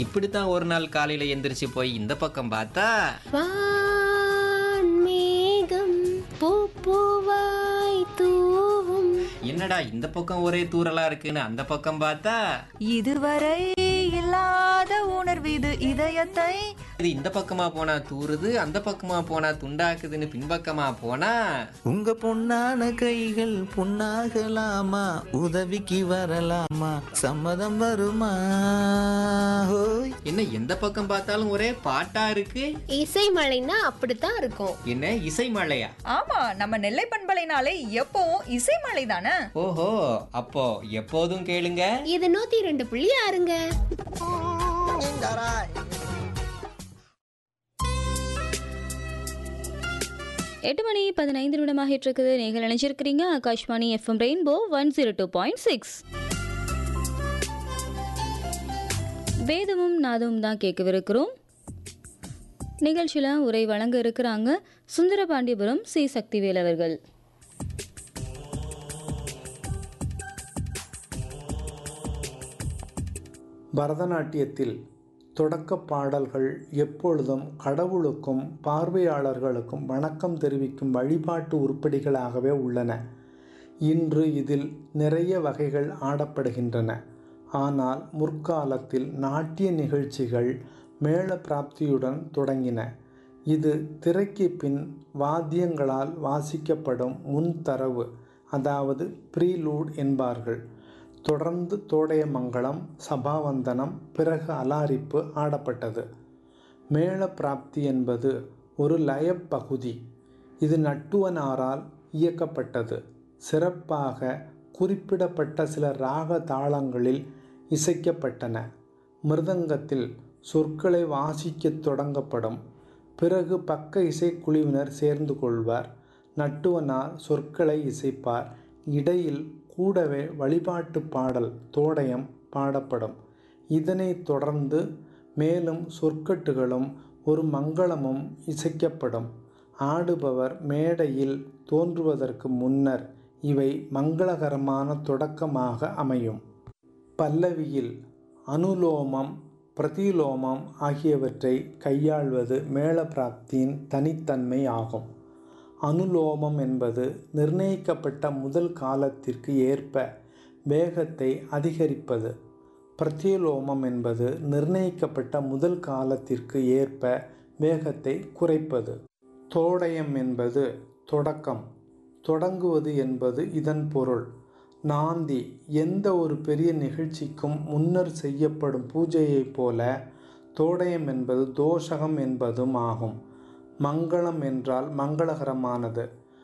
இப்படித்தான் ஒரு நாள் காலையில எந்திரிச்சு போய் இந்த பக்கம் பார்த்தா வான்மேகம் பூப்பூவாய் தூவும் என்னடா இந்த பக்கம் ஒரே தூரலா இருக்குன்னு அந்த பக்கம் பார்த்தா இதுவரை இல்லாத உணர்வு இது இதயத்தை இது இந்த பக்கமா போனா தூறுது அந்த பக்கமா போனா துண்டாக்குதுன்னு பின்பக்கமா போனா உங்க பொன்னான கைகள் பொன்னாகலாமா உதவிக்கு வரலாமா சம்மதம் வருமா ஹோய் என்ன எந்த பக்கம் பார்த்தாலும் ஒரே பாட்டா இருக்கு இசை மழைன்னா அப்படித்தான் இருக்கும் என்ன இசை மழையா ஆமா நம்ம நெல்லை பண்பலைனாலே எப்பவும் இசைமலை தானே ஓஹோ அப்போ எப்போதும் கேளுங்க இது நூத்தி ரெண்டு புள்ளி ஆறுங்க எட்டு மணி பதினைந்து நிமிடமாகிட்டு இருக்குது நீங்கள் நினைச்சிருக்கிறீங்க Akashvani FM Rainbow one zero two point six வேதமும் நாதமும் தான் கேட்கவிருக்கிறோம் நிகழ்ச்சியில் உரை வழங்க இருக்கிறாங்க சுந்தரபாண்டியபுரம் சி சக்திவேல் அவர்கள் பரதநாட்டியத்தில் தொடக்க பாடல்கள் எப்பொழுதும் கடவுளுக்கும் பார்வையாளர்களுக்கும் வணக்கம் தெரிவிக்கும் வழிபாட்டு உருப்படிகளாகவே உள்ளன இன்று இதில் நிறைய வகைகள் ஆடப்படுகின்றன ஆனால் முற்காலத்தில் நாட்டிய நிகழ்ச்சிகள் மேள பிராப்தியுடன் தொடங்கின இது திரைக்கு பின் வாத்தியங்களால் வாசிக்கப்படும் முன்தரவு அதாவது ப்ரீலூட் என்பார்கள் தொடர்ந்து தோடையமங்கலம் சபாவந்தனம் பிறகு அலாரிப்பு ஆடப்பட்டது மேள பிராப்தி என்பது ஒரு லயப்பகுதி இது நட்டுவனாரால் இயக்கப்பட்டது சிறப்பாக குறிப்பிடப்பட்ட சில ராக தாளங்களில் இசைக்கப்பட்டன மிருதங்கத்தில் சொற்களை வாசிக்கத் தொடங்கப்படும் பிறகு பக்க இசைக்குழுவினர் சேர்ந்து கொள்வார் நட்டுவனார் சொற்களை இசைப்பார் இடையில் கூடவே வழிபாட்டு பாடல் தோடயம் பாடப்படும் இதனைத் தொடர்ந்து மேலும் சொற்கட்டுகளும் ஒரு மங்களமும் இசைக்கப்படும் ஆடுபவர் மேடையில் தோன்றுவதற்கு முன்னர் இவை மங்களகரமான தொடக்கமாக அமையும் பல்லவியில் அனுலோமம் பிரதிலோமம் ஆகியவற்றை கையாள்வது மேளப்பிராப்தியின் தனித்தன்மை ஆகும் அனுலோமம் என்பது நிர்ணயிக்கப்பட்ட முதல் காலத்திற்கு ஏற்ப வேகத்தை அதிகரிப்பது பிரத்யலோமம் என்பது நிர்ணயிக்கப்பட்ட முதல் காலத்திற்கு ஏற்ப வேகத்தை குறைப்பது தோடயம் என்பது தொடக்கம் தொடங்குவது என்பது இதன் பொருள் நாந்தி எந்த ஒரு பெரிய நிகழ்ச்சிக்கும் முன்னர் செய்யப்படும் பூஜையைப் போல தோடயம் என்பது தோஷகம் என்பதும் ஆகும் மங்களம் என்றால் மங்களகரமானது